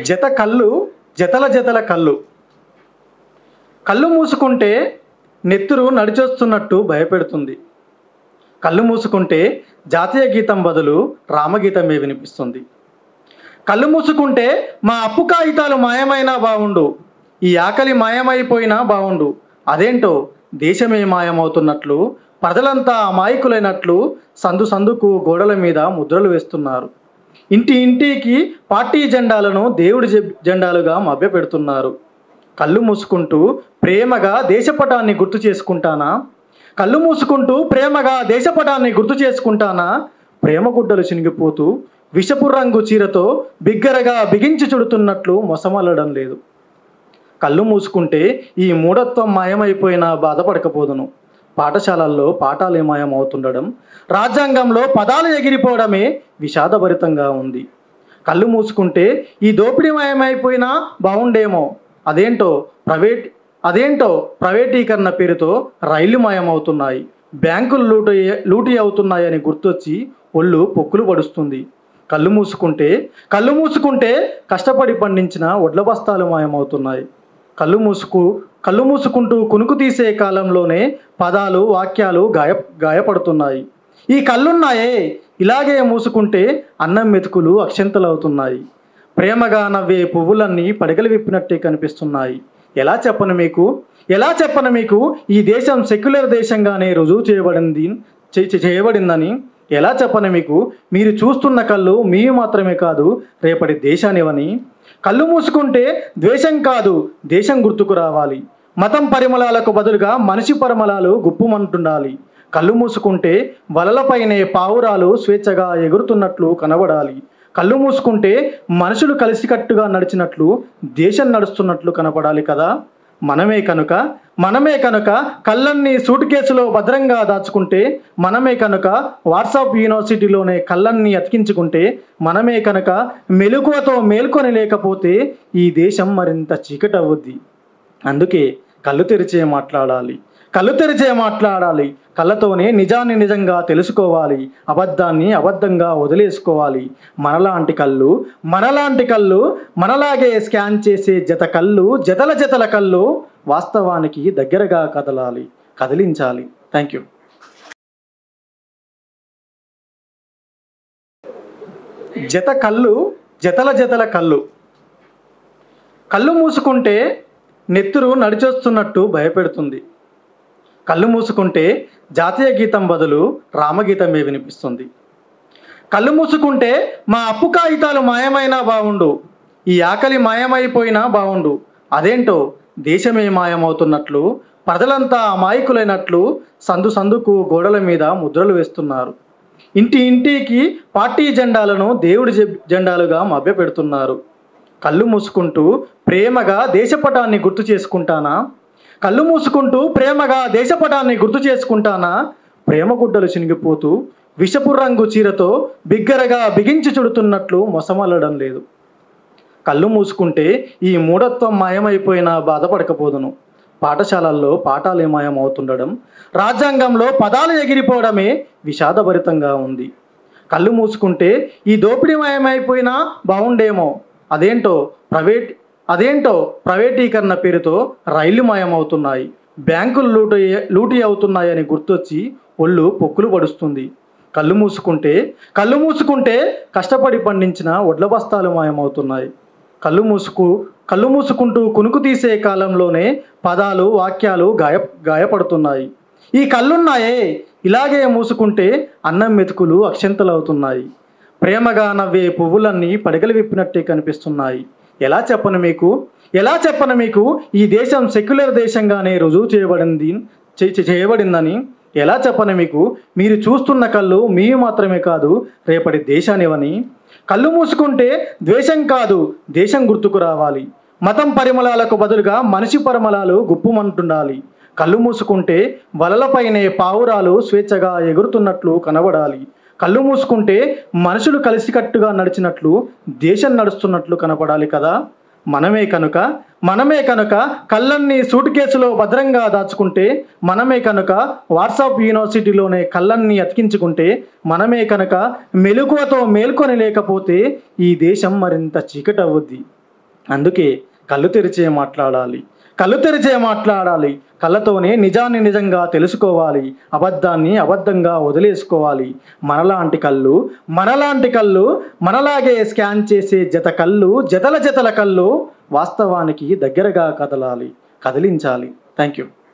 జత కళ్ళు జతల జతల కళ్ళు కళ్ళు మూసుకుంటే నెత్తురు నడిచొస్తున్నట్టు భయపెడుతుంది కళ్ళు మూసుకుంటే జాతీయ గీతం బదులు రామగీతమే వినిపిస్తుంది కళ్ళు మూసుకుంటే మా అప్పు కాగితాలు మాయమైనా బావుండు ఈ ఆకలి మాయమైపోయినా బావుండు అదేంటో దేశమే మాయమవుతున్నట్లు ప్రజలంతా అమాయకులైనట్లు సందు సందుకు గోడల మీద ముద్రలు వేస్తున్నారు ఇంటి ఇంటికి పార్టీ జెండాలను దేవుడి జె- జెండాలుగా మభ్యపెడుతున్నారు కళ్ళు మూసుకుంటూ ప్రేమగా దేశపటాన్ని గుర్తు చేసుకుంటానా కళ్ళు మూసుకుంటూ ప్రేమగా దేశపటాన్ని గుర్తు చేసుకుంటానా ప్రేమ గుడ్డలు చినిగిపోతూ విషపు రంగు చీరతో బిగ్గరగా బిగించి చుడుతున్నట్లు మొసమల్లడం లేదు కళ్ళు మూసుకుంటే ఈ మూఢత్వం మాయమైపోయినా బాధపడకపోదును పాఠశాలల్లో పాఠాలు మాయమవుతుండడం రాజ్యాంగంలో పదాలు ఎగిరిపోవడమే విషాదభరితంగా ఉంది కళ్ళు మూసుకుంటే ఈ దోపిడీ మయమైపోయినా బాగుండేమో అదేంటో ప్రైవేట్ అదేంటో ప్రైవేటీకరణ పేరుతో రైళ్లు మాయమవుతున్నాయి బ్యాంకులు లూటు లూటీ అవుతున్నాయని గుర్తొచ్చి ఒళ్ళు పొక్కులు పడుస్తుంది కళ్ళు మూసుకుంటే కళ్ళు మూసుకుంటే కష్టపడి పండించిన వడ్ల బస్తాలు మాయమవుతున్నాయి కళ్ళు మూసుకు కళ్ళు మూసుకుంటూ కునుకు తీసే కాలంలోనే పదాలు వాక్యాలు గాయ గాయపడుతున్నాయి ఈ కళ్ళున్నాయే ఇలాగే మూసుకుంటే అన్నం మెతుకులు అక్షంతలవుతున్నాయి ప్రేమగా నవ్వే పువ్వులన్నీ పడగలు విప్పినట్టే కనిపిస్తున్నాయి ఎలా చెప్పను మీకు ఎలా చెప్పను మీకు ఈ దేశం సెక్యులర్ దేశంగానే రుజువు చేయబడింది చే- చే- చేయబడిందని ఎలా చెప్పను మీకు మీరు చూస్తున్న కళ్ళు మీవి మాత్రమే కాదు రేపటి దేశానివని కళ్ళు మూసుకుంటే ద్వేషం కాదు దేశం గుర్తుకు రావాలి మతం పరిమళాలకు బదులుగా మనిషి పరిమళాలు గుప్పుమంటుండాలి కళ్ళు మూసుకుంటే వలలపైనే పావురాలు స్వేచ్ఛగా ఎగురుతున్నట్లు కనబడాలి కళ్ళు మూసుకుంటే మనుషులు కలిసికట్టుగా నడిచినట్లు దేశం నడుస్తున్నట్లు కనపడాలి కదా మనమే కనుక మనమే కనుక కళ్ళన్ని సూట్ కేసులో భద్రంగా దాచుకుంటే మనమే కనుక వాట్సాప్ యూనివర్సిటీలోనే కళ్ళన్ని అతికించుకుంటే మనమే కనుక మెలకువతో మేల్కొని లేకపోతే ఈ దేశం మరింత చీకటవుద్ది అందుకే కళ్ళు తెరిచే మాట్లాడాలి కళ్ళు తెరిచే మాట్లాడాలి కళ్ళతోనే నిజాన్ని నిజంగా తెలుసుకోవాలి అబద్ధాన్ని అబద్ధంగా వదిలేసుకోవాలి మనలాంటి కళ్ళు మనలాంటి కళ్ళు మనలాగే స్కాన్ చేసే జత కళ్ళు జతల జతల కళ్ళు వాస్తవానికి దగ్గరగా కదలాలి కదిలించాలి థ్యాంక్ యూ జత కళ్ళు జతల జతల కళ్ళు కళ్ళు మూసుకుంటే నెత్తురు నడిచొస్తున్నట్టు భయపెడుతుంది కళ్ళు మూసుకుంటే జాతీయ గీతం బదులు రామగీతమే వినిపిస్తుంది కళ్ళు మూసుకుంటే మా అప్పు కాగితాలు మాయమైనా బావుండు ఈ ఆకలి మాయమైపోయినా బావుండు అదేంటో దేశమే మాయమవుతున్నట్లు ప్రజలంతా అమాయకులైనట్లు సందు సందుకు గోడల మీద ముద్రలు వేస్తున్నారు ఇంటి ఇంటికి పార్టీ జెండాలను దేవుడి జె- జెండాలుగా మభ్యపెడుతున్నారు కళ్ళు మూసుకుంటూ ప్రేమగా దేశపటాన్ని గుర్తు చేసుకుంటానా కళ్ళు మూసుకుంటూ ప్రేమగా దేశపటాన్ని గుర్తు చేసుకుంటానా ప్రేమ గుడ్డలు చినిగిపోతూ విషపు రంగు చీరతో బిగ్గరగా బిగించి చుడుతున్నట్లు మొసమల్లడం లేదు కళ్ళు మూసుకుంటే ఈ మూఢత్వం మాయమైపోయినా బాధపడకపోదును పాఠశాలల్లో పాఠాలు మాయమవుతుండడం రాజ్యాంగంలో పదాలు ఎగిరిపోవడమే విషాదభరితంగా ఉంది కళ్ళు మూసుకుంటే ఈ దోపిడీ మయమైపోయినా బాగుండేమో అదేంటో ప్రైవేట్ అదేంటో ప్రైవేటీకరణ పేరుతో రైళ్లు మాయమవుతున్నాయి బ్యాంకులు లూటు లూటీ అవుతున్నాయని గుర్తొచ్చి ఒళ్ళు పొక్కులు పడుస్తుంది కళ్ళు మూసుకుంటే కళ్ళు మూసుకుంటే కష్టపడి పండించిన వడ్ల బస్తాలు మాయమవుతున్నాయి కళ్ళు మూసుకు కళ్ళు మూసుకుంటూ కునుకు తీసే కాలంలోనే పదాలు వాక్యాలు గాయ గాయపడుతున్నాయి ఈ కళ్ళున్నాయే ఇలాగే మూసుకుంటే అన్నం మెతుకులు అక్షంతలవుతున్నాయి ప్రేమగా నవ్వే పువ్వులన్నీ పడగలు విప్పినట్టే కనిపిస్తున్నాయి ఎలా చెప్పను మీకు ఎలా చెప్పను మీకు ఈ దేశం సెక్యులర్ దేశంగానే రుజువు చేయబడింది చే- చే- చేయబడిందని ఎలా చెప్పను మీకు మీరు చూస్తున్న కళ్ళు మీవి మాత్రమే కాదు రేపటి దేశానివని కళ్ళు మూసుకుంటే ద్వేషం కాదు దేశం గుర్తుకు రావాలి మతం పరిమళాలకు బదులుగా మనిషి పరిమళాలు గుప్పుమంటుండాలి కళ్ళు మూసుకుంటే వలలపైనే పావురాలు స్వేచ్ఛగా ఎగురుతున్నట్లు కనబడాలి కళ్ళు మూసుకుంటే మనుషులు కలిసికట్టుగా నడిచినట్లు దేశం నడుస్తున్నట్లు కనపడాలి కదా మనమే కనుక మనమే కనుక కళ్ళన్ని సూట్ కేసులో భద్రంగా దాచుకుంటే మనమే కనుక వాట్సాప్ యూనివర్సిటీలోనే కళ్ళన్ని అతికించుకుంటే మనమే కనుక మెలకువతో మేల్కొని లేకపోతే ఈ దేశం మరింత చీకటవుద్ది అందుకే కళ్ళు తెరిచే మాట్లాడాలి కళ్ళు తెరిచే మాట్లాడాలి కళ్ళతోనే నిజాన్ని నిజంగా తెలుసుకోవాలి అబద్ధాన్ని అబద్ధంగా వదిలేసుకోవాలి మనలాంటి కళ్ళు మనలాంటి కళ్ళు మనలాగే స్కాన్ చేసే జత కళ్ళు జతల జతల కళ్ళు వాస్తవానికి దగ్గరగా కదలాలి కదిలించాలి థ్యాంక్ యూ